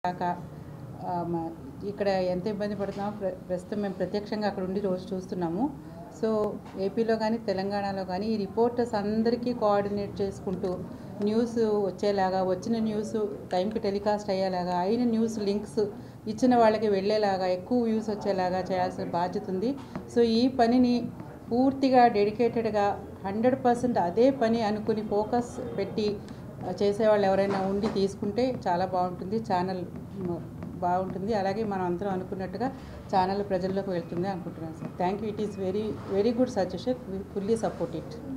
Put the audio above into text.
కాక ఆ, మ- ఇక్కడ ఎంత ఇబ్బంది పడుతున్నామో ప్ర ప్రస్తుతం మేము ప్రత్యక్షంగా అక్కడ ఉండి రోజు చూస్తున్నాము సో ఏపీలో కానీ తెలంగాణలో కానీ ఈ రిపోర్టర్స్ అందరికీ కోఆర్డినేట్ చేసుకుంటూ న్యూస్ వచ్చేలాగా వచ్చిన న్యూస్ టైంకి టెలికాస్ట్ అయ్యేలాగా అయిన న్యూస్ లింక్స్ ఇచ్చిన వాళ్ళకి వెళ్ళేలాగా ఎక్కువ వ్యూస్ వచ్చేలాగా చేయాల్సిన బాధ్యత ఉంది సో ఈ పనిని పూర్తిగా డెడికేటెడ్గా హండ్రెడ్ పర్సెంట్ అదే పని అనుకుని ఫోకస్ పెట్టి ఆ, చేసేవాళ్ళు ఎవరైనా ఉండి తీసుకుంటే చాలా బాగుంటుంది ఛానల్ మ, బాగుంటుంది అలాగే మనం అందరం అనుకున్నట్టుగా ఛానల్ ప్రజల్లోకి వెళ్తుంది అనుకుంటున్నాను sir thank you it is very very good suggestion fully support it